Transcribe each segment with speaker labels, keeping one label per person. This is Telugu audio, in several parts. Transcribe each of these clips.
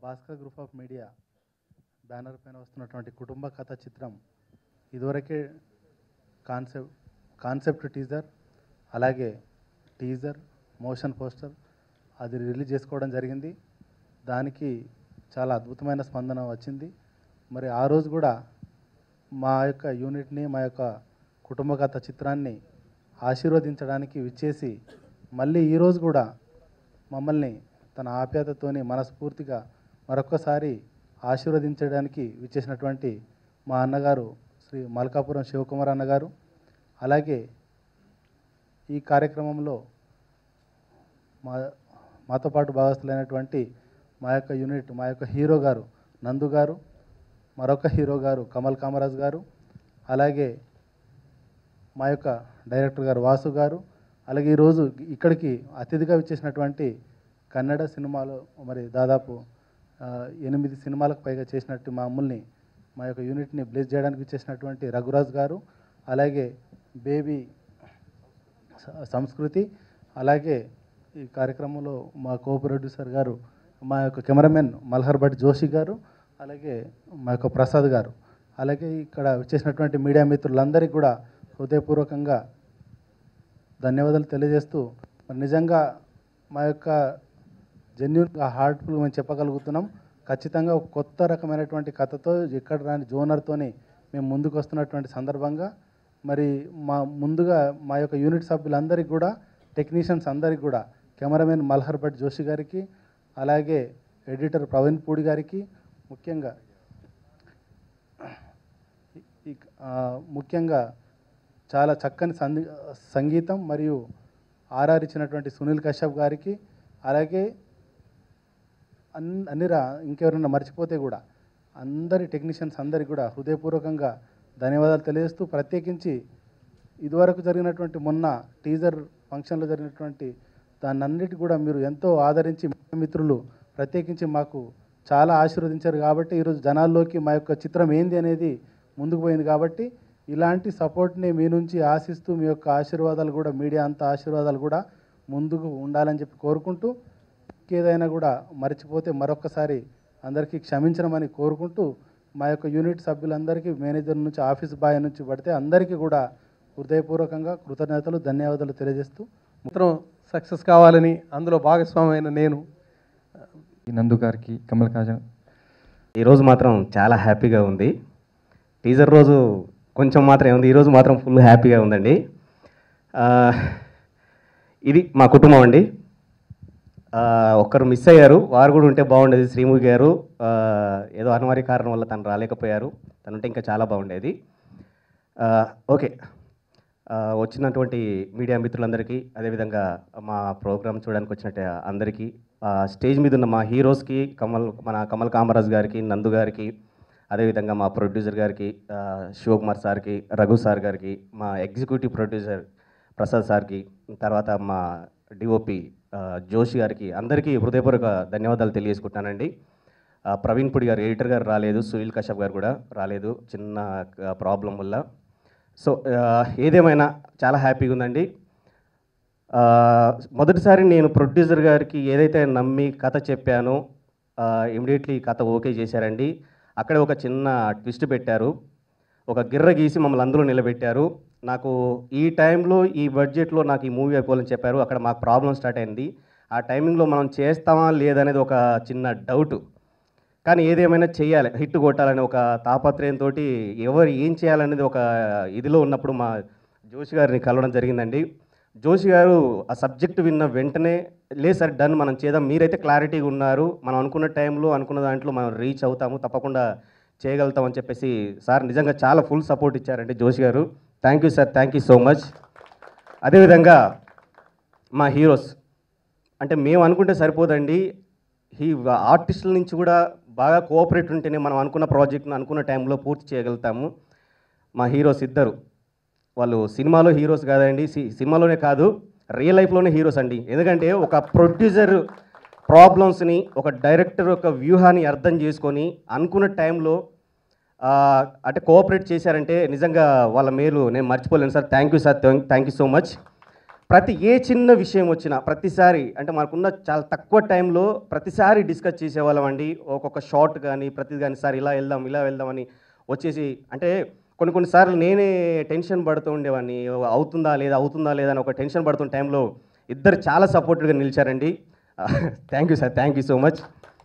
Speaker 1: Bhaskar group of media banner పైన వస్తున్నటువంటి కుటుంబ కథ చిత్రం ఇదివరకే కాన్సెప్ట్ కాన్సెప్ట్ టీజర్ అలాగే టీజర్ మోషన్ పోస్టర్ అది రిలీజ్ చేసుకోవడం జరిగింది దానికి చాలా అద్భుతమైన స్పందన వచ్చింది మరి ఆ రోజు కూడా మా యొక్క యూనిట్ని మా యొక్క కుటుంబ కథ చిత్రాన్ని ఆశీర్వదించడానికి విచ్చేసి మళ్ళీ ఈరోజు కూడా మమ్మల్ని తన ఆప్యాయతతోని మనస్ఫూర్తిగా మరొక్కసారి ఆశీర్వదించడానికి విచ్చేసినటువంటి మా అన్నగారు శ్రీ మల్కాపురం శివకుమార్ అన్నగారు అలాగే ఈ కార్యక్రమంలో మా మాతో పాటు భాగస్థులైనటువంటి మా యొక్క యూనిట్ మా యొక్క హీరో గారు నందు గారు మరొక హీరో గారు కమల్ కామరాజ్ గారు అలాగే మా యొక్క డైరెక్టర్ గారు వాసు గారు అలాగే ఈరోజు ఇక్కడికి అతిథిగా విచ్చేసినటువంటి కన్నడ సినిమాలో మరి దాదాపు ఆ, ఎనిమిది సినిమాలకు పైగా చేసినట్టు మా అమ్ముల్ని మా యొక్క యూనిట్ని బ్లెస్ చేయడానికి విచ్చేసినటువంటి రఘురాజ్ గారు అలాగే బేబీ స- సంస్కృతి అలాగే ఈ కార్యక్రమంలో మా కో ప్రొడ్యూసర్ గారు మా యొక్క కెమెరామెన్ మల్హర్ భట్ జోషి గారు అలాగే మా యొక్క ప్రసాద్ గారు అలాగే ఇక్కడ వచ్చేసినటువంటి మీడియా మిత్రులందరికీ కూడా హృదయపూర్వకంగా ధన్యవాదాలు తెలియజేస్తూ మరి నిజంగా మా యొక్క జెన్యున్గా హార్ట్ఫుల్ మేము చెప్పగలుగుతున్నాం ఖచ్చితంగా ఒక కొత్త రకమైనటువంటి కథతో ఎక్కడ రాని జోనర్తోని మేము ముందుకు వస్తున్నటువంటి సందర్భంగా మరి మా ముందుగా మా యొక్క యూనిట్ సభ్యులందరికీ కూడా టెక్నీషియన్స్ అందరికీ కూడా కెమెరామెన్ మల్హర్ భట్ జోషి గారికి అలాగే ఎడిటర్ ప్రవీణ్ పూడి గారికి ముఖ్యంగా ఈ- ఆ, ముఖ్యంగా చాలా చక్కని సంది సంగీతం మరియు ఆర్ఆర్ ఇచ్చినటువంటి సునీల్ కశ్యప్ గారికి అలాగే అన్ అన్ని రా ఇంకెవరైనా మర్చిపోతే కూడా అందరి టెక్నీషియన్స్ అందరికి కూడా హృదయపూర్వకంగా ధన్యవాదాలు తెలియజేస్తూ ప్రత్యేకించి ఇదివరకు జరిగినటువంటి మొన్న టీజర్ ఫంక్షన్లో జరిగినటువంటి దాన్ని అన్నిటి కూడా మీరు ఎంతో ఆదరించి మిత్రులు ప్రత్యేకించి మాకు చాలా ఆశీర్వదించారు కాబట్టి ఈరోజు జనాల్లోకి మా యొక్క చిత్రం ఏంది అనేది ముందుకు పోయింది కాబట్టి ఇలాంటి సపోర్ట్ని మీ నుంచి ఆశిస్తూ మీ యొక్క ఆశీర్వాదాలు కూడా మీడియా అంత ఆశీర్వాదాలు కూడా ముందుకు ఉండాలని చెప్పి కోరుకుంటూ ఏదైనా కూడా మర్చిపోతే మరొకసారి అందరికీ క్షమించడమని కోరుకుంటూ మా యొక్క యూనిట్ సభ్యులందరికీ మేనేజర్ నుంచి ఆఫీస్ బాయ్ నుంచి పడితే అందరికీ కూడా హృదయపూర్వకంగా కృతజ్ఞతలు ధన్యవాదాలు తెలియజేస్తూ
Speaker 2: మాత్రం సక్సెస్ కావాలని అందులో భాగస్వామైన నేను
Speaker 3: ఈ నందు గారికి కమల్ కాజన్
Speaker 4: ఈరోజు మాత్రం చాలా హ్యాపీగా ఉంది టీజర్ రోజు కొంచెం మాత్రమే ఉంది ఈరోజు మాత్రం ఫుల్ హ్యాపీగా ఉందండి ఆ, ఇది మా కుటుంబం అండి ఆ, ఒక్కరు మిస్ అయ్యారు వారు కూడా ఉంటే బాగుండేది శ్రీముఖి గారు ఆ, ఏదో అనివార్య కారణం వల్ల తను రాలేకపోయారు తను ఉంటే ఇంకా చాలా బాగుండేది ఆ, ఓకే ఆ, వచ్చినటువంటి మీడియా మిత్రులందరికీ అదేవిధంగా మా ప్రోగ్రామ్ చూడడానికి వచ్చినట్టు అందరికీ ఆ, స్టేజ్ మీద ఉన్న మా హీరోస్కి కమల్ మన కమల్ కామరాజ్ గారికి నందు గారికి అదేవిధంగా మా ప్రొడ్యూసర్ గారికి ఆ, శివకుమార్ సార్కి రఘు సార్ గారికి మా ఎగ్జిక్యూటివ్ ప్రొడ్యూసర్ ప్రసాద్ సార్కి తర్వాత మా డిఓపి జోషి గారికి అందరికీ హృదయపూర్వక ధన్యవాదాలు తెలియజేసుకుంటానండి ఆ, ప్రవీణ్ పుడి గారు ఎడిటర్ గారు రాలేదు సునీల్ కశ్యప్ గారు కూడా రాలేదు చిన్న ప్రాబ్లం వల్ల సో ఆ, ఏదేమైనా చాలా హ్యాపీగా ఉందండి ఆ, మొదటిసారి నేను ప్రొడ్యూసర్ గారికి ఏదైతే నమ్మి కథ చెప్పానో ఇమీడియట్లీ కథ ఓకే చేశారండి అక్కడే ఒక చిన్న ట్విస్ట్ పెట్టారు ఒక గిర్ర గీసి మమ్మల్ని అందులో నిలబెట్టారు నాకు ఈ టైంలో ఈ బడ్జెట్లో నాకు ఈ మూవీ అయిపోవాలని చెప్పారు అక్కడ మాకు ప్రాబ్లం స్టార్ట్ అయింది ఆ టైమింగ్లో మనం చేస్తామా లేదనేది ఒక చిన్న డౌట్ కానీ ఏదేమైనా చేయాలి హిట్ కొట్టాలని ఒక తాపత్రయంతో ఎవరు ఏం చేయాలనేది ఒక ఇదిలో ఉన్నప్పుడు మా జోషి గారిని కలవడం జరిగిందండి జోషి గారు ఆ సబ్జెక్ట్ విన్న వెంటనే లేదు సార్ డన్ మనం చేద్దాం మీరైతే క్లారిటీగా ఉన్నారు మనం అనుకున్న టైంలో అనుకున్న దాంట్లో మనం రీచ్ అవుతాము తప్పకుండా చేయగలుగుతాం అని చెప్పేసి సార్ నిజంగా చాలా ఫుల్ సపోర్ట్ ఇచ్చారండి Joshi garu thank you sir thank you so much అదేవిధంగా మా హీరోస్ అంటే మేము అనుకుంటే సరిపోదండి ఈ ఆర్టిస్టుల నుంచి కూడా బాగా కోఆపరేట్ ఉంటేనే మనం అనుకున్న ప్రాజెక్ట్ను అనుకున్న టైంలో పూర్తి చేయగలుగుతాము మా హీరోస్ ఇద్దరు వాళ్ళు సినిమాలో హీరోస్ కాదండి సి- సినిమాలోనే కాదు రియల్ లైఫ్లోనే హీరోస్ అండి ఎందుకంటే ఒక ప్రొడ్యూసర్ ప్రాబ్లమ్స్ని ఒక డైరెక్టర్ యొక్క వ్యూహాన్ని అర్థం చేసుకొని అనుకున్న టైంలో ఆ, అంటే కోఆపరేట్ చేశారంటే నిజంగా వాళ్ళ మేలు నేను మర్చిపోలేను sir thank you sir thank you so much ప్రతి ఏ చిన్న విషయం వచ్చినా ప్రతిసారి అంటే మనకున్న చాలా తక్కువ టైంలో ప్రతిసారి డిస్కస్ చేసేవాళ్ళం అండి ఒక్కొక్క షార్ట్ కానీ ప్రతి కానీ సార్ ఇలా వెళ్దాం ఇలా వెళ్దామని వచ్చేసి అంటే కొన్ని కొన్నిసార్లు నేనే టెన్షన్ పడుతూ ఉండేవాడిని అవుతుందా లేదా అవుతుందా లేదా అని ఒక టెన్షన్ పడుతున్న టైంలో ఇద్దరు చాలా సపోర్టివ్గా నిలిచారండి thank you sir thank you so much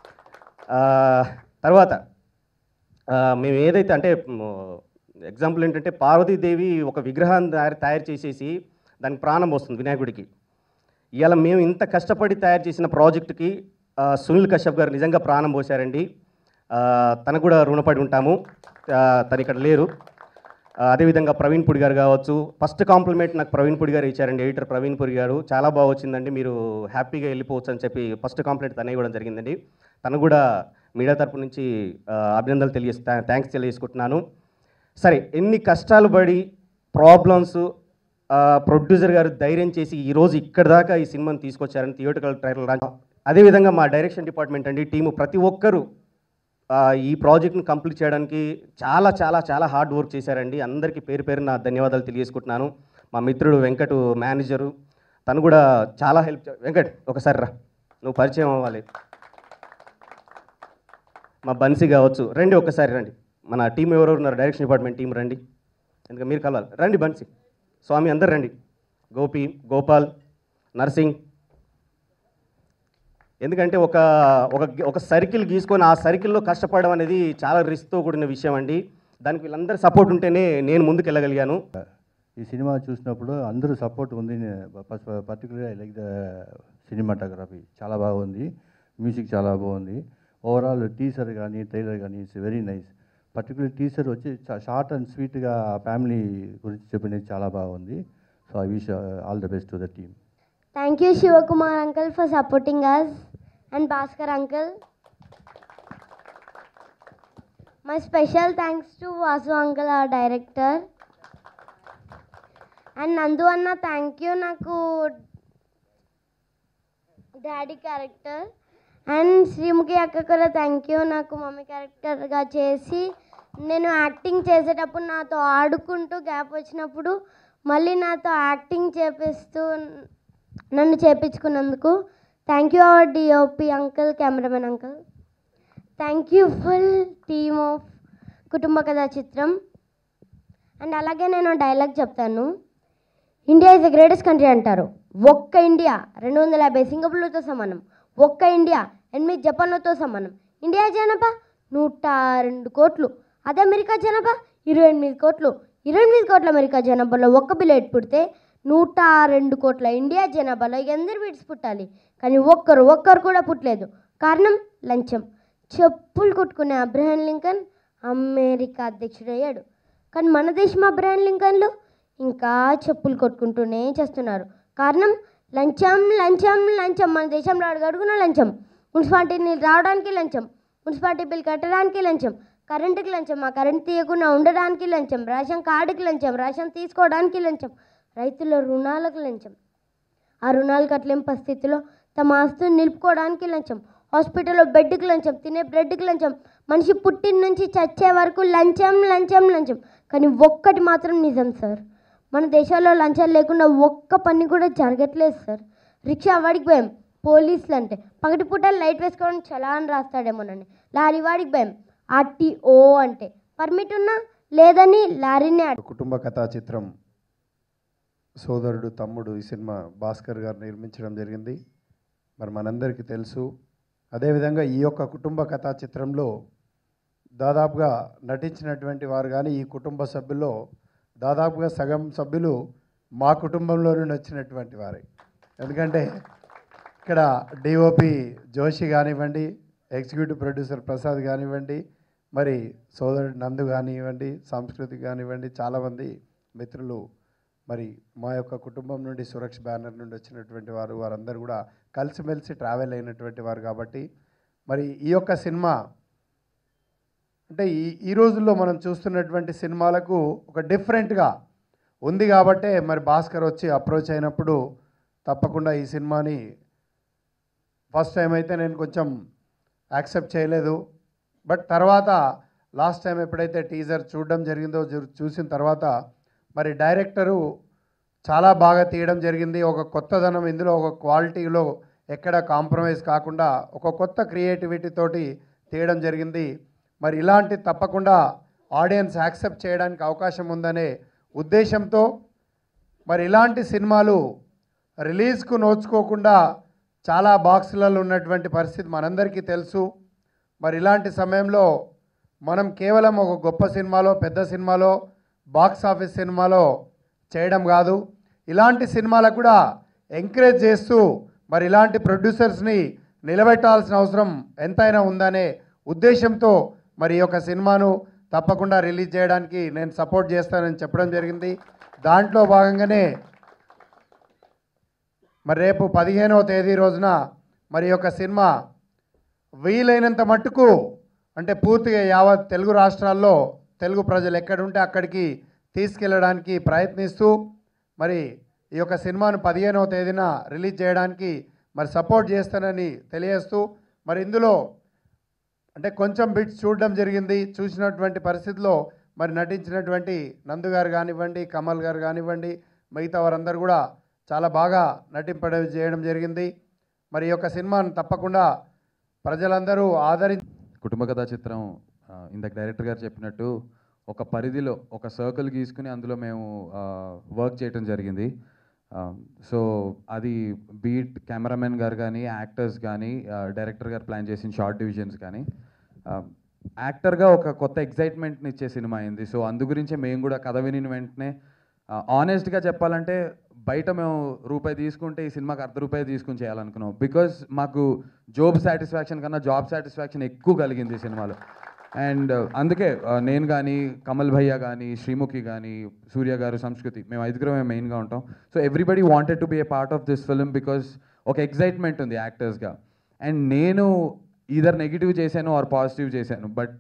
Speaker 4: తర్వాత ఆ, మేము ఏదైతే అంటే ఎగ్జాంపుల్ ఏంటంటే పార్వతీదేవి ఒక విగ్రహాన్ని తయారు తయారు చేసేసి దానికి ప్రాణం వస్తుంది వినాయకుడికి ఇవాళ మేము ఇంత కష్టపడి తయారు చేసిన ప్రాజెక్టుకి ఆ, సునీల్ కశ్యప్ గారు నిజంగా ప్రాణం పోశారండి ఆ, తనకు కూడా రుణపడి ఉంటాము ఆ, తను ఇక్కడ లేరు ఆ, అదేవిధంగా ప్రవీణ్ పుడి గారు కావచ్చు ఫస్ట్ కాంప్లిమెంట్ నాకు ప్రవీణ్ పుడి గారు ఇచ్చారండి ఎడిటర్ ప్రవీణ్ పుడి గారు చాలా బాగా వచ్చిందండి మీరు హ్యాపీగా వెళ్ళిపోవచ్చు అని చెప్పి ఫస్ట్ కాంప్లిమెంట్ తనే ఇవ్వడం జరిగిందండి తను కూడా మీడియా తరపు నుంచి ఆ, అభినందనలు తెలియజేస్తా థ్యాంక్స్ తెలియజేసుకుంటున్నాను సరే ఎన్ని కష్టాలు పడి ప్రాబ్లమ్స్ ప్రొడ్యూసర్ గారు ధైర్యం చేసి ఈరోజు ఇక్కడ దాకా ఈ సినిమాని తీసుకొచ్చారని థియేటికల్ ట్రైలర్ లాంచ్ అదేవిధంగా మా డైరెక్షన్ డిపార్ట్మెంట్ అండి టీము ప్రతి ఒక్కరూ ఆ, ఈ ప్రాజెక్ట్ని కంప్లీట్ చేయడానికి చాలా చాలా చాలా హార్డ్ వర్క్ చేశారండి అందరికీ పేరు పేరున ధన్యవాదాలు తెలియజేసుకుంటున్నాను మా మిత్రుడు వెంకట్ మేనేజరు తను కూడా చాలా హెల్ప్ చే- వెంకట్ ఒకసారి రా నువ్వు పరిచయం అవ్వాలి మా బన్సీ కావచ్చు రండి ఒక్కసారి రండి మన టీం ఎవరెవరు ఉన్నారు డైరెక్షన్ డిపార్ట్మెంట్ టీం రండి ఎందుకంటే మీరు కలవాలి రండి బన్సీ స్వామి అందరు రండి గోపి గోపాల్ నర్సింగ్ ఎందుకంటే ఒక ఒక ఒక సర్కిల్ గీసుకొని ఆ సర్కిల్లో కష్టపడడం అనేది చాలా రిస్క్తో కూడిన విషయం అండి దానికి వీళ్ళందరి సపోర్ట్ ఉంటేనే నేను ముందుకు వెళ్ళగలిగాను
Speaker 5: ఈ సినిమా చూసినప్పుడు అందరూ సపోర్ట్ ఉంది particular I like the cinematography చాలా బాగుంది మ్యూజిక్ చాలా బాగుంది ఓవరాల్ టీసర్ కానీ ట్రైలర్ కానీ it's very nice particular teaser వచ్చి షార్ట్ అండ్ స్వీట్గా ఫ్యామిలీ గురించి చెప్పినది చాలా బాగుంది so I wish all the best to the team
Speaker 6: Thank you, Shivakumar uncle, for supporting us, and Bhaskar uncle. My special thanks to Vasu uncle, our director. And Nandu Anna, thank you, నాకు డాడీ క్యారెక్టర్ అండ్ శ్రీముఖి అక్క కూడా థ్యాంక్ యూ నాకు మమ్మీ క్యారెక్టర్గా చేసి నేను యాక్టింగ్ చేసేటప్పుడు నాతో ఆడుకుంటూ గ్యాప్ వచ్చినప్పుడు మళ్ళీ నాతో యాక్టింగ్ చేపిస్తూ నన్ను చేపించుకున్నందుకు thank you our DOP uncle cameraman uncle thank you full team of Kutumba Katha Chitram and అలాగే నేను డైలాగ్ చెప్తాను India is the greatest country అంటారు ఒక్క ఇండియా రెండు వందల యాభై సింగపూర్లతో సమానం ఒక్క ఇండియా ఎనిమిది జపాన్లతో సమానం ఇండియా జనాభా నూట రెండు కోట్లు అదే అమెరికా జనాభా ఇరవై ఎనిమిది కోట్లు ఇరవై ఎనిమిది కోట్ల అమెరికా జనాభాలో ఒక్క బిలెట్ పుడితే నూట రెండు కోట్ల ఇండియా జనాభాలో ఎందరు బిడ్స్ పుట్టాలి కానీ ఒక్కరు ఒక్కరు కూడా పుట్టలేదు కారణం లంచం చెప్పులు కొట్టుకునే అబ్రహాం లింకన్ అమెరికా అధ్యక్షుడయ్యాడు కానీ మన దేశం అబ్రహాం లింకన్లు ఇంకా చెప్పులు కొట్టుకుంటూనే చేస్తున్నారు కారణం లంచం లంచం లంచం మన దేశంలో అడుగడుగున లంచం మున్సిపాలిటీ నీళ్ళు రావడానికి లంచం మున్సిపాలిటీ బిల్ కట్టడానికి లంచం కరెంటుకి లంచం ఆ కరెంట్ తీయకుండా ఉండడానికి లంచం రేషన్ కార్డుకి లంచం రేషన్ తీసుకోవడానికి లంచం రైతుల రుణాలకు లంచం ఆ రుణాలు కట్టలేని పరిస్థితిలో తమ ఆస్తుని నిలుపుకోవడానికి లంచం హాస్పిటల్లో బెడ్కి లంచం తినే బ్రెడ్కి లంచం మనిషి పుట్టిన నుంచి చచ్చే వరకు లంచం లంచం లంచం కానీ ఒక్కటి మాత్రం నిజం సార్ మన దేశంలో లంచాలు లేకుండా ఒక్క పని కూడా జరగట్లేదు సార్ రిక్షా వాడికి భయం పోలీసులు అంటే పగటిపూట లైట్ వేసుకోవడం చలాన్ రాస్తాడేమోనని లారీ వాడికి భయం ఆర్టీఓ అంటే పర్మిట్ ఉన్నా లేదని లారీనే అడ్-
Speaker 7: కుటుంబ కథా చిత్రం సోదరుడు తమ్ముడు ఈ సినిమా భాస్కర్ గారు నిర్మించడం జరిగింది మరి మనందరికీ తెలుసు అదేవిధంగా ఈ యొక్క కుటుంబ కథా చిత్రంలో దాదాపుగా నటించినటువంటి వారు కానీ ఈ కుటుంబ సభ్యుల్లో దాదాపుగా సగం సభ్యులు మా కుటుంబంలో నుండి వచ్చినటువంటి వారే ఎందుకంటే ఇక్కడ డిఓపి జోషి కానివ్వండి ఎగ్జిక్యూటివ్ ప్రొడ్యూసర్ ప్రసాద్ కానివ్వండి మరి సోదరుడు నందు కానివ్వండి సంస్కృతి కానివ్వండి చాలామంది మిత్రులు మరి మా యొక్క కుటుంబం నుండి సురక్ష బ్యానర్ నుండి వచ్చినటువంటి వారు వారందరూ కూడా కలిసిమెలిసి ట్రావెల్ అయినటువంటి వారు కాబట్టి మరి ఈ యొక్క సినిమా అంటే ఈ ఈ రోజుల్లో మనం చూస్తున్నటువంటి సినిమాలకు ఒక డిఫరెంట్గా ఉంది కాబట్టే మరి భాస్కర్ వచ్చి అప్రోచ్ అయినప్పుడు తప్పకుండా ఈ సినిమాని ఫస్ట్ టైం అయితే నేను కొంచెం యాక్సెప్ట్ చేయలేదు బట్ తర్వాత లాస్ట్ టైం ఎప్పుడైతే టీజర్ చూడడం జరిగిందో చూ- చూసిన తర్వాత మరి డైరెక్టరు చాలా బాగా తీయడం జరిగింది ఒక కొత్తదనం ఇందులో ఒక క్వాలిటీలో ఎక్కడ కాంప్రమైజ్ కాకుండా ఒక కొత్త క్రియేటివిటీ తోటి తీయడం జరిగింది మరి ఇలాంటి తప్పకుండా ఆడియన్స్ యాక్సెప్ట్ చేయడానికి అవకాశం ఉందనే ఉద్దేశంతో మరి ఇలాంటి సినిమాలు రిలీజ్కు నోచుకోకుండా చాలా బాక్సులలో ఉన్నటువంటి పరిస్థితి మనందరికీ తెలుసు మరి ఇలాంటి సమయంలో మనం కేవలం ఒక గొప్ప సినిమాలో పెద్ద సినిమాలో బాక్స్ ఆఫీస్ సినిమాలో చేయడం కాదు ఇలాంటి సినిమాలకు కూడా ఎంకరేజ్ చేస్తూ మరి ఇలాంటి ప్రొడ్యూసర్స్ని నిలబెట్టాల్సిన అవసరం ఎంతైనా ఉందనే ఉద్దేశంతో మరి ఈ యొక్క సినిమాను తప్పకుండా రిలీజ్ చేయడానికి నేను సపోర్ట్ చేస్తానని చెప్పడం జరిగింది దాంట్లో భాగంగానే మరి రేపు పదిహేనవ తేదీ రోజున మరి ఈ యొక్క సినిమా వీలైనంత మట్టుకు అంటే పూర్తిగా యావత్ తెలుగు రాష్ట్రాల్లో తెలుగు ప్రజలు ఎక్కడుంటే అక్కడికి తీసుకెళ్ళడానికి ప్రయత్నిస్తూ మరి ఈ యొక్క సినిమాను పదిహేనవ తేదీన రిలీజ్ చేయడానికి మరి సపోర్ట్ చేస్తానని తెలియజేస్తూ మరి ఇందులో అంటే కొంచెం బిట్స్ చూడడం జరిగింది చూసినటువంటి పరిస్థితిలో మరి నటించినటువంటి నందు గారు కానివ్వండి కమల్ గారు కానివ్వండి మిగతా వారందరూ కూడా చాలా బాగా నటింపడం చేయడం జరిగింది మరి ఈ యొక్క సినిమాను తప్పకుండా ప్రజలందరూ ఆదరించి
Speaker 8: కుటుంబ కథా చిత్రం ఆ, ఇందాక డైరెక్టర్ గారు చెప్పినట్టు ఒక పరిధిలో ఒక సర్కిల్ గీసుకుని అందులో మేము వర్క్ చేయటం జరిగింది సో అది బీట్ కెమెరామెన్ గారు కానీ యాక్టర్స్ కానీ డైరెక్టర్ గారు ప్లాన్ చేసిన షార్ట్ డివిజన్స్ కానీ యాక్టర్గా ఒక కొత్త ఎగ్జైట్మెంట్ని ఇచ్చే సినిమా అయింది సో అందు గురించే మేము కూడా కథ వినిన వెంటనే ఆనెస్ట్గా చెప్పాలంటే బయట మేము రూపాయి తీసుకుంటే ఈ సినిమాకి అర్ధ రూపాయి తీసుకుని చేయాలనుకున్నాం బికాజ్ మాకు జాబ్ సాటిస్ఫాక్షన్ కన్నా జాబ్ సాటిస్ఫాక్షన్ ఎక్కువ కలిగింది ఈ సినిమాలో అండ్ అందుకే ఆ, నేను కానీ కమల్ భయ్య కానీ శ్రీముఖి కానీ సూర్య గారు సంస్కృతి మేము ఐదుగురమే మెయిన్గా ఉంటాం so everybody wanted to be a part of this film because ఒక ఎగ్జైట్మెంట్ ఉంది యాక్టర్స్గా అండ్ నేను ఈధర్ నెగిటివ్ చేశాను ఆర్ పాజిటివ్ చేశాను బట్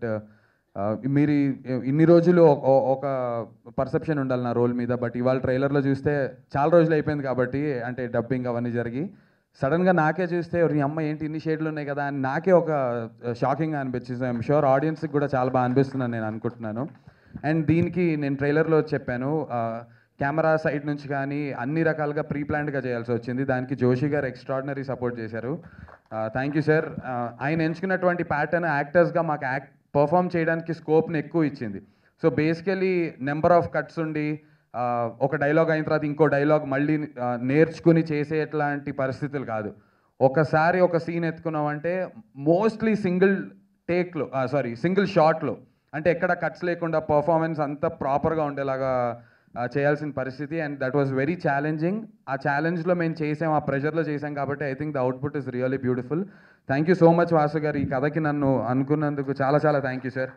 Speaker 8: మీరు ఈ- ఇన్ని రోజులు ఒక- ఒక- ఒక పర్సెప్షన్ ఉండాలి నా రోల్ మీద బట్ ఇవాళ ట్రైలర్లో చూస్తే చాలా రోజులు అయిపోయింది కాబట్టి అంటే డబ్బింగ్ అవన్నీ జరిగి సడన్గా నాకే చూస్తే "ఒరి అమ్మ ఏంటి ఇన్ని షేడ్లు ఉన్నాయి కదా అని నాకే ఒక షాకింగ్ అనిపించింది ఐఎమ్ షూర్ ఆడియన్స్కి కూడా చాలా బాగా అనిపిస్తుందని నేను అనుకుంటున్నాను అండ్ దీనికి నేను ట్రైలర్లో చెప్పాను కెమెరా సైడ్ నుంచి కానీ అన్ని రకాలుగా ప్రీ ప్లాన్డ్గా చేయాల్సి వచ్చింది దానికి జోషి గారు ఎక్స్ట్రాడినరీ సపోర్ట్ చేశారు థ్యాంక్ యూ సార్ ఆయన ఎంచుకున్నటువంటి ప్యాటర్న్ యాక్టర్స్గా మాకు యాక్ట్ పర్ఫామ్ చేయడానికి స్కోప్ని ఎక్కువ ఇచ్చింది so basically number of cuts ఉండి ఆ, ఒక డైలాగ్ అయిన తర్వాత ఇంకో డైలాగ్ మళ్ళీ ఆ, నేర్చుకుని చేసేట్లాంటి పరిస్థితులు కాదు ఒకసారి ఒక సీన్ ఎత్తుకున్నామంటే మోస్ట్లీ సింగిల్ టేక్లో సారీ సింగిల్ షాట్లో అంటే ఎక్కడ కట్స్ లేకుండా పర్ఫార్మెన్స్ అంతా ప్రాపర్గా ఉండేలాగా ఆ, చేయాల్సిన పరిస్థితి and that was very challenging ఆ ఛాలెంజ్లో మేము చేసాం ఆ ప్రెషర్లో చేసాం కాబట్టి I think the output is really beautiful thank you so much Vasu గారు ఈ కథకి నన్ను అనుకున్నందుకు చాలా చాలా థ్యాంక్ యూ సార్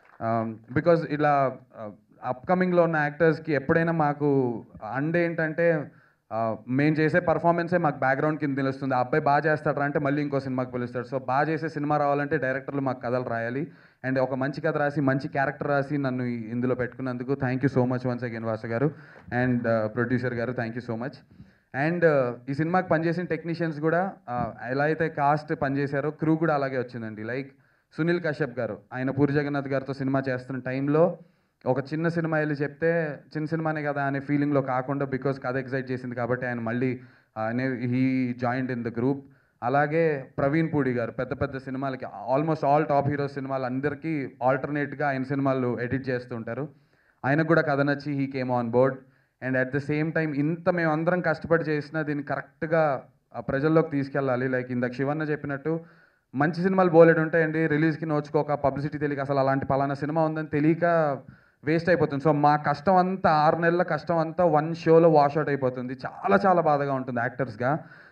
Speaker 8: బికాజ్ ఇలా అప్కమింగ్లో ఉన్న యాక్టర్స్కి ఎప్పుడైనా మాకు అండ్ ఏంటంటే ఆ, మేము చేసే పర్ఫార్మెన్సే మాకు బ్యాక్గ్రౌండ్ కింద తెలుస్తుంది ఆ అబ్బాయి బాగా చేస్తాడు అంటే మళ్ళీ ఇంకో సినిమాకి పిలుస్తాడు సో బాగా చేసే సినిమా రావాలంటే డైరెక్టర్లు మాకు కథలు రాయాలి అండ్ ఒక మంచి కథ రాసి మంచి క్యారెక్టర్ రాసి నన్ను ఈ- ఇందులో పెట్టుకున్నందుకు thank you so much once again Vasu గారు అండ్ ప్రొడ్యూసర్ గారు thank you so much and ఈ సినిమాకి పనిచేసిన టెక్నీషియన్స్ కూడా ఆ, ఎలా అయితే కాస్ట్ పనిచేశారో క్రూ కూడా అలాగే వచ్చిందండి లైక్ సునీల్ కశ్యప్ గారు ఆయన పూరి జగన్నాథ్ గారితో సినిమా చేస్తున్న టైంలో ఒక చిన్న సినిమా వెళ్ళి చెప్తే చిన్న సినిమానే కదా అనే ఫీలింగ్లో కాకుండా బికాస్ కథ ఎగ్జైట్ చేసింది కాబట్టి ఆయన మళ్ళీ he joined in the group అలాగే ప్రవీణ్ పూడి గారు పెద్ద పెద్ద సినిమాలకి ఆల్మోస్ట్ ఆల్ టాప్ హీరో సినిమాలు అందరికీ ఆల్టర్నేట్గా ఆయన సినిమాలు ఎడిట్ చేస్తూ ఉంటారు ఆయనకు కూడా కథ నచ్చి he came on board and at the same time ఇంత మేము అందరం కష్టపడి చేసినా దీన్ని కరెక్ట్గా ప్రజల్లోకి తీసుకెళ్ళాలి లైక్ ఇందాక శివన్న చెప్పినట్టు మంచి సినిమాలు బోలెడు ఉంటాయండి రిలీజ్కి నోచుకోక పబ్లిసిటీ తెలియక అసలు అలాంటి పలానా సినిమా ఉందని తెలియక వేస్ట్ అయిపోతుంది సో మా కష్టం అంతా ఆరు నెలల కష్టం అంతా వన్ షోలో వాష్అవుట్ అయిపోతుంది చాలా చాలా బాధగా ఉంటుంది యాక్టర్స్గా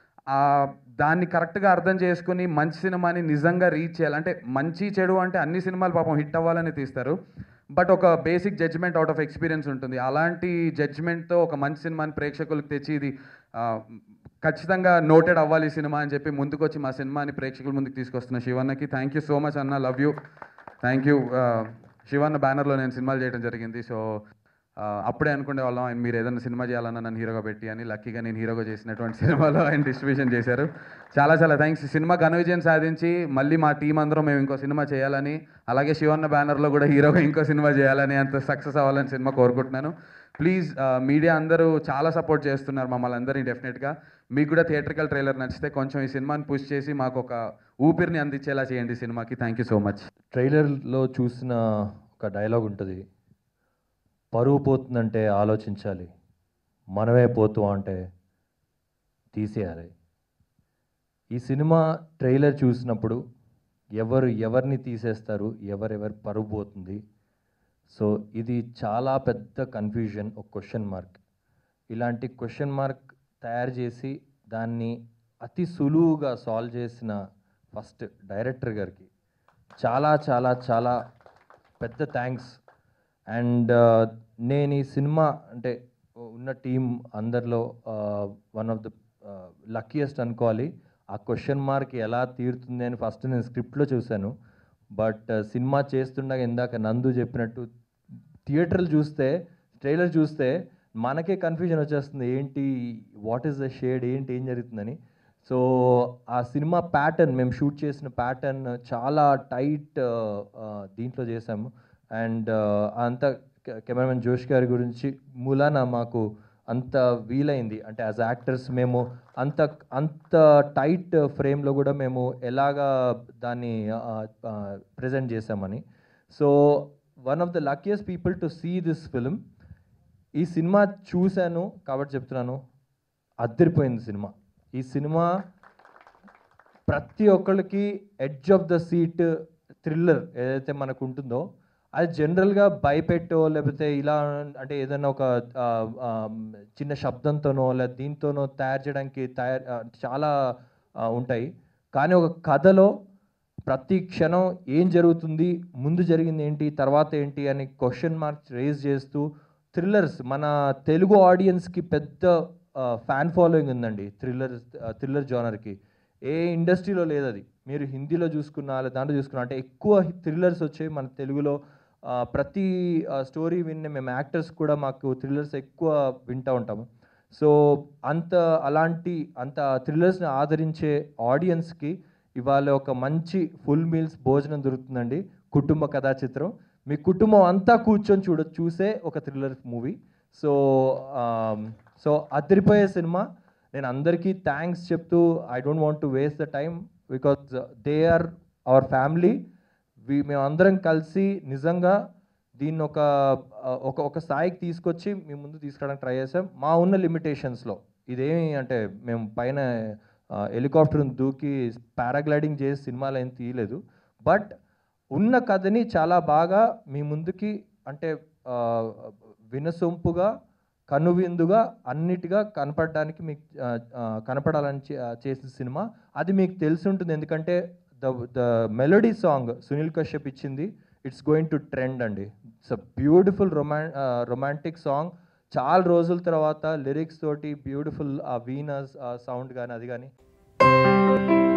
Speaker 8: దాన్ని కరెక్ట్గా అర్థం చేసుకుని మంచి సినిమాని నిజంగా రీచ్ చేయాలి అంటే మంచి చెడు అంటే అన్ని సినిమాలు పాపం హిట్ అవ్వాలని తీస్తారు బట్ ఒక basic judgement out of experience ఉంటుంది అలాంటి జడ్జ్మెంట్తో ఒక మంచి సినిమాని ప్రేక్షకులకు తెచ్చి ఇది ఆ, ఖచ్చితంగా నోటెడ్ అవ్వాలి ఈ సినిమా అని చెప్పి ముందుకు వచ్చి మా సినిమాని ప్రేక్షకుల ముందుకు తీసుకొస్తున్న శివన్నకి థ్యాంక్ యూ సో మచ్ అన్న love you thank you Shivanna బ్యానర్లో నేను సినిమాలు చేయడం జరిగింది సో ఆ, అప్పుడే అనుకునే వాళ్ళం ఆయన మీరు ఏదైనా సినిమా చేయాలన్నా నన్ను హీరోగా పెట్టి అని లక్కీగా నేను హీరోగా చేసినటువంటి సినిమాలో ఆయన డిస్ట్రిబ్యూషన్ చేశారు చాలా చాలా థ్యాంక్స్ సినిమా ఘన విజయం సాధించి మళ్ళీ మా టీం అందరం మేము ఇంకో సినిమా చేయాలని అలాగే శివన్న బ్యానర్లో కూడా హీరోగా ఇంకో సినిమా చేయాలని అంత సక్సెస్ అవ్వాలని సినిమా కోరుకుంటున్నాను ప్లీజ్ మీడియా అందరూ చాలా సపోర్ట్ చేస్తున్నారు మమ్మల్ని అందరినీ డెఫినెట్గా మీకు కూడా థియేట్రికల్ ట్రైలర్ నచ్చితే కొంచెం ఈ సినిమాని పుష్ చేసి మాకు ఒక ఊపిరిని అందించేలా చేయండి ఈ సినిమాకి థ్యాంక్ యూ సో మచ్
Speaker 9: ట్రైలర్లో చూసిన ఒక డైలాగ్ ఉంటుంది పరువు పోతుందంటే ఆలోచించాలి మనమే పోతూ అంటే తీసేయాలి ఈ సినిమా ట్రైలర్ చూసినప్పుడు ఎవరు ఎవరిని తీసేస్తారు ఎవరెవరు పరువు పోతుంది సో ఇది చాలా పెద్ద కన్ఫ్యూజన్ ఒక క్వశ్చన్ మార్క్ ఇలాంటి క్వశ్చన్ మార్క్ తయారు చేసి దాన్ని అతి సులువుగా సాల్వ్ చేసిన ఫస్ట్ డైరెక్టర్ గారికి చాలా చాలా చాలా పెద్ద థ్యాంక్స్ అండ్ నేను ఈ సినిమా అంటే ఉన్న టీం అందరిలో వన్ ఆఫ్ ద లక్కీయెస్ట్ అనుకోవాలి ఆ క్వశ్చన్ మార్క్ ఎలా తీరుతుంది అని ఫస్ట్ నేను స్క్రిప్ట్లో చూశాను బట్ సినిమా చేస్తుండగా ఇందాక నందు చెప్పినట్టు థియేటర్లు చూస్తే ట్రైలర్ చూస్తే మనకే కన్ఫ్యూజన్ వచ్చేస్తుంది ఏంటి వాట్ ఈస్ ద షేడ్ ఏంటి ఏం జరుగుతుందని సో ఆ సినిమా ప్యాటర్న్ మేము షూట్ చేసిన ప్యాటర్న్ చాలా టైట్ దీంట్లో చేసాము అండ్ అంత కెమెరామెన్ జోష్ గారి గురించి మూలాన మాకు అంత వీలైంది అంటే యాజ్ యాక్టర్స్ మేము అంత అంత టైట్ ఫ్రేమ్లో కూడా మేము ఎలాగా దాన్ని ప్రజెంట్ చేసామని so one of the luckiest people to see this film ఈ సినిమా చూశాను కాబట్టి చెప్తున్నాను అద్దరిపోయింది సినిమా ఈ సినిమా ప్రతి ఒక్కళ్ళకి edge of the seat thriller ఏదైతే మనకు ఉంటుందో అది జనరల్గా భయపెట్టో లేకపోతే ఇలా అంటే ఏదైనా ఒక ఆ, ఆ, చిన్న శబ్దంతోనో లేదా దీంతోనో తయారు చేయడానికి తయారు ఆ, చాలా ఆ, ఉంటాయి కానీ ఒక కథలో ప్రతి క్షణం ఏం జరుగుతుంది ముందు జరిగింది ఏంటి తర్వాత ఏంటి అని క్వశ్చన్ మార్క్స్ రేజ్ చేస్తూ థ్రిల్లర్స్ మన తెలుగు ఆడియన్స్కి పెద్ద ఫ్యాన్ ఫాలోయింగ్ ఉందండి థ్రిల్లర్ థ్రిల్లర్ జానర్కి ఏ ఇండస్ట్రీలో లేదు అది మీరు హిందీలో చూసుకున్నా లేదా దాంట్లో చూసుకున్నా అంటే ఎక్కువ థ్రిల్లర్స్ వచ్చాయి మన తెలుగులో ఆ, ప్రతి స్టోరీ విన్న మేము యాక్టర్స్ కూడా మాకు థ్రిల్లర్స్ ఎక్కువ వింటూ ఉంటాము సో అంత అలాంటి అంత థ్రిల్లర్స్ని ఆదరించే ఆడియన్స్కి ఇవాళ ఒక మంచి ఫుల్ మీల్స్ భోజనం దొరుకుతుందండి కుటుంబ కథా చిత్రం మీ కుటుంబం అంతా కూర్చొని చూడ చూసే ఒక థ్రిల్లర్ మూవీ సో సో అదిరిపోయే సినిమా నేను అందరికీ థ్యాంక్స్ చెప్తూ I don't want to waste the time because they are our family we మేమందరం కలిసి నిజంగా దీన్ని ఒక ఆ, ఒక ఒక స్థాయికి తీసుకొచ్చి మీ ముందు తీసుకురావడానికి ట్రై చేసాం మా ఉన్న లిమిటేషన్స్లో ఇదేమి అంటే మేము పైన హెలికాప్టర్ దూకి పారాగ్లైడింగ్ చేసి సినిమాలు ఏం తీయలేదు బట్ ఉన్న కథని చాలా బాగా మీ ముందుకి అంటే ఆ, వినసొంపుగా కనువిందుగా అన్నిటిగా కనపడడానికి మీకు ఆ, ఆ, కనపడాలని చే- ఆ, చేసిన సినిమా అది మీకు తెలిసి ఉంటుంది ఎందుకంటే the the melody song Sunil Kashyap ఇచ్చింది ఇట్స్ గోయింగ్ టు ట్రెండ్ అండి it's a beautiful roman romantic song చాలా రోజుల తర్వాత లిరిక్స్ తోటి బ్యూటిఫుల్ ఆ వీనస్ సౌండ్ కానీ అది కానీ